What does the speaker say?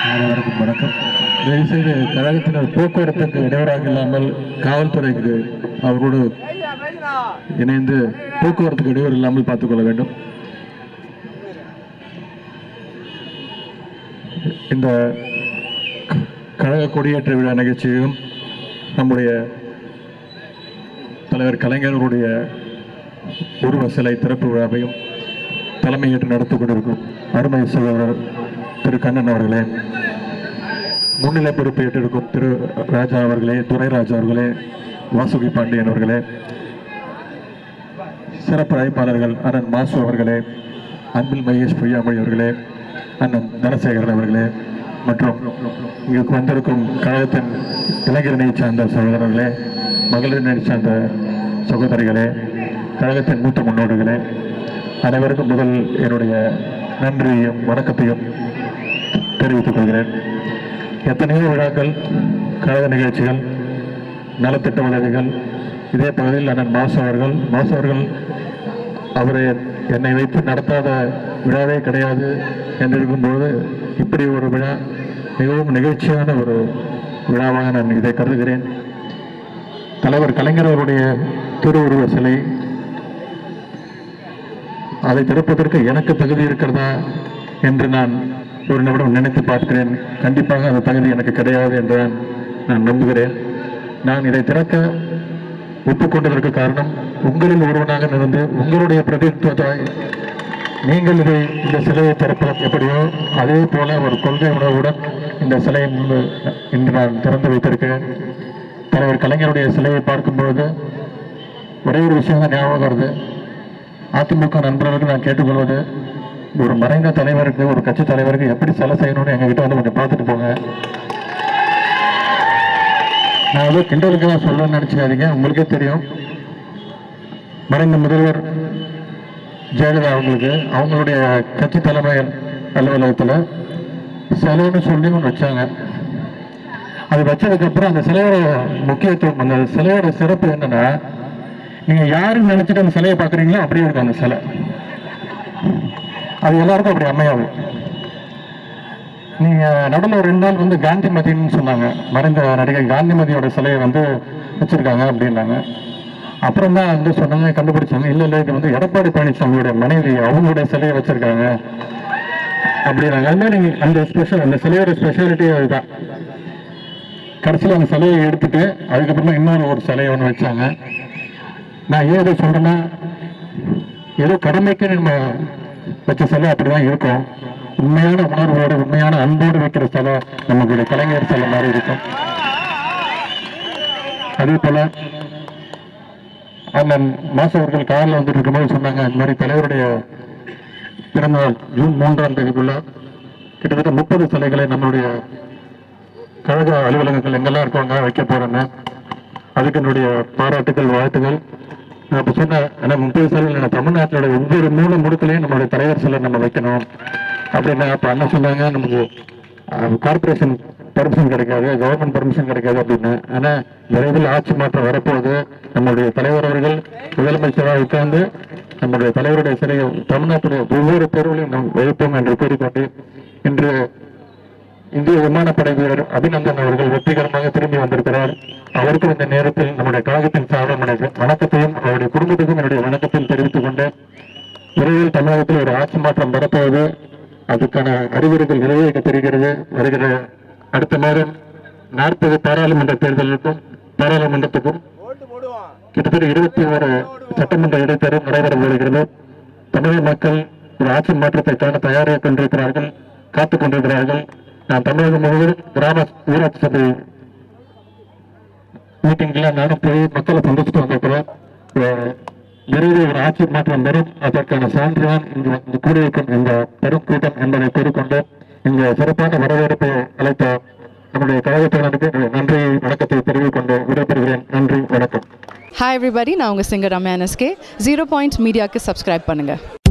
அனைவருக்கும் வணக்கம் தயவுசெய்து கழகத்தினர் போக்குவரத்துக்கு இடையூறாக இல்லாமல் காவல்துறைக்கு அவரோடு இணைந்து போக்குவரத்துக்கு இடையூறு இல்லாமல் பார்த்துக்கொள்ள வேண்டும் இந்த க- கழக கொடியேற்ற விழா நிகழ்ச்சியும் நம்முடைய தலைவர் கலைஞருடைய உருவ சிலை திறப்பு விழாவையும் தலைமையேற்று நடத்தி கொண்டிருக்கும் அருமை சகோதரர் திரு கண்ணன் அவர்களே முன்னிலை பொறுப்பேற்றிருக்கும் திரு ராஜா அவர்களே துரைராஜா அவர்களே வாசுகி பாண்டியன் அவர்களே சிறப்பு அழைப்பாளர்கள் அண்ணன் மாசு அவர்களே அன்பில் மகேஷ் பொய்யாமொழி அவர்களே அண்ணன் தனசேகரன் அவர்களே மற்றும் இங்கு வந்திருக்கும் கழகத்தின் இளைஞரனை சார்ந்த சகோதரர்களே மகளிரினை சார்ந்த சகோதரிகளே கழகத்தின் மூத்த முன்னோடிகளே அனைவருக்கும் முதல் என்னுடைய நன்றியையும் வணக்கத்தையும் தெரிவித்துக் கொள்கிறேன் எத்தனையோ விழாக்கள் கழக நிகழ்ச்சிகள் நலத்திட்ட உதவிகள் இதே பகுதியில் அண்ணன் மாசு அவர்கள் மாசு அவர்கள் அவரை என்னை வைத்து நடத்தாத விழாவே கிடையாது என்றிருக்கும்போது இப்படி ஒரு விழா மிகவும் நிகழ்ச்சியான ஒரு விழாவாக நான் இதை கருதுகிறேன் தலைவர் கலைஞர் அவருடைய திருவுருவ சிலை அதை திறப்பதற்கு எனக்கு தகுதி இருக்கிறதா என்று நான் ஒரு நிமிடம் நினைத்து பார்க்கிறேன் கண்டிப்பாக அந்த தகுதி எனக்கு கிடையாது என்று நான் நான் நம்புகிறேன் நான் இதை திறக்க ஒப்புக்கொண்டதற்கு காரணம் உங்களில் ஒருவனாக இருந்து உங்களுடைய பிரதிநிதித்துவத்தை நீங்கள் இதை இந்த சிலையை திறப்பது எப்படியோ அதே போல ஒரு கொள்கை உணர்வுடன் இந்த சிலையை முன்பு இன்று நான் திறந்து வைத்திருக்கிறேன் தலைவர் கலைஞருடைய சிலையை பார்க்கும்பொழுது ஒரே ஒரு விஷயம் தான் ஞாபகம் வருது அதிமுக நண்பர்களுக்கு நான் கேட்டுக்கொள்வது ஒரு மறைந்த தலைவருக்கு ஒரு கட்சி தலைவருக்கு எப்படி சிலை செய்யணும்னு எங்ககிட்ட வந்து கொஞ்சம் பார்த்துட்டு போங்க நான் ஏதோ கிண்டலுக்கு தான் சொல்லணும்னு நினைச்சுக்காதீங்க உங்களுக்கே தெரியும் மறைந்த முதல்வர் ஜெயலலிதா அவங்களுக்கு அவங்களுடைய கட்சி தலைமை அலுவலகத்தில் சிலைன்னு சொல்லி ஒன்று வச்சாங்க அது வச்சதுக்கப்புறம் அந்த சிலையோட முக்கியத்துவம் அந்த சிலையோட சிறப்பு என்னன்னா நீங்க யாருன்னு நினைச்சிட்டு அந்த சிலையை பார்க்குறீங்களோ அப்படியே இருக்கும் அந்த சிலை அது எல்லாருக்கும் அப்படி அமையாது நீங்க நடுவில் ஒரு ரெண்டு நாள் வந்து காந்திமதின்னு சொன்னாங்க மறைந்த நடிகை காந்திமதியோட சிலையை வந்து வச்சிருக்காங்க அப்படின்னாங்க அப்புறம் தான் வந்து சொன்னாங்க கண்டுபிடிச்சாங்க இல்ல இல்ல இது வந்து எடப்பாடி பழனிசாமியோட மனைவி அவங்களுடைய சிலையை வச்சிருக்காங்க அப்படின்னாங்க அது மாதிரி அந்த ஸ்பெஷல் அந்த சிலையோட ஸ்பெஷாலிட்டி அதுதான் கடைசியில் அந்த சிலையை எடுத்துட்டு அதுக்கப்புறமா இன்னொரு ஒரு சிலையை ஒன்று வச்சாங்க நான் ஏன் இதை சொல்றேன்னா ஏதோ கடமைக்கு நம்ம வச்ச சிலை அப்படிதான் இருக்கும் உண்மையான உணர்வோடு உண்மையான அன்போடு வைக்கிற சிலை நமக்குடைய கலைஞர் சிலை மாதிரி இருக்கும் அதே போல அண்ணன் மாசு அவர்கள் காரில் வந்துட்டு இருக்கும்போது சொன்னாங்க இந்த மாதிரி தலைவருடைய பிறந்தநாள் ஜூன் மூன்றாம் தேதிக்குள்ள கிட்டத்தட்ட முப்பது சிலைகளை நம்மளுடைய கழக அலுவலகங்கள் எங்கெல்லாம் இருக்காங்க வைக்க போறேன்னு அதுக்கு என்னுடைய பாராட்டுகள் வாழ்த்துகள் நான் அப்ப சொன்னேன் ஏன்னா முப்பது சிலை நான் தமிழ்நாட்டிலோட ஒவ்வொரு மூணு முடுக்கலையும் நம்மளுடைய தலைவர் சிலை நம்ம வைக்கணும் அப்படின்னா அப்ப அண்ணன் சொன்னாங்க நமக்கு கார்பரேஷன் பர்மிஷன் கிடைக்காது கவர்மெண்ட் பர்மிஷன் கிடைக்காது அப்படின்னு ஆனா விரைவில் ஆட்சி மாற்றம் வரப்போகுது நம்மளுடைய தலைவர் அவர்கள் முதலமைச்சராக உட்கார்ந்து நம்முடைய தலைவருடைய சிலையை தமிழ்நாட்டுடைய ஒவ்வொரு தெருவிலையும் நாம் வைப்போம் என்று கூறிக்கொண்டு இன்று இந்திய விமானப்படை வீரர் அபிநந்தன் அவர்கள் வெற்றிகரமாக திரும்பி வந்திருக்கிறார் அவருக்கும் இந்த நேரத்தில் நம்முடைய கழகத்தின் சார்பாக எனக்கு வணக்கத்தையும் அவருடைய குடும்பத்துக்கும் என்னுடைய வணக்கத்தையும் தெரிவித்துக் கொண்டு விரைவில் தமிழகத்தில் ஒரு ஆட்சி மாற்றம் வரப்போவது அதுக்கான அறிகுறிகள் நிறைவேற்ற தெரிகிறது வருகிற அடுத்த மாதம் நாற்பது பாராளுமன்ற தேர்தலுக்கும் பாராளுமன்றத்துக்கும் கிட்டத்தட்ட இருபத்தி ஒரு சட்டமன்ற இடைத்தேர்தல் நடைபெற வருகிறது தமிழக மக்கள் ஒரு ஆட்சி மாற்றத்தை காண தயாராக கொண்டிருக்கிறார்கள் காத்துக் கொண்டிருக்கிறார்கள் நான் தமிழகம் முழுவதும் கிராம ஊராட்சி சபை மீட்டிங்ல நானும் போய் மக்களை சந்திச்சுட்டு வந்திருக்கிறேன் அஹ் விரைவில் ஒரு ஆட்சி மாற்றம் வரும் அதற்கான சான்றுதான் இங்கு வந்து கூடியிருக்கும் இந்த பெரும் கூட்டம் என்பதை கூறிக்கொண்டு இந்த சிறப்பான வரவேற்பை அழைத்த நம்முடைய கழகத்தினருக்கு நன்றி வணக்கத்தை தெரிவித்துக் கொண்டு விடைபெறுகிறேன் நன்றி வணக்கம் ஹாய் எவ்ரிபடி நான் உங்கள் singer Ramya NSK zero point மீடியாவுக்கு சப்ஸ்கிரைப் பண்ணுங்கள்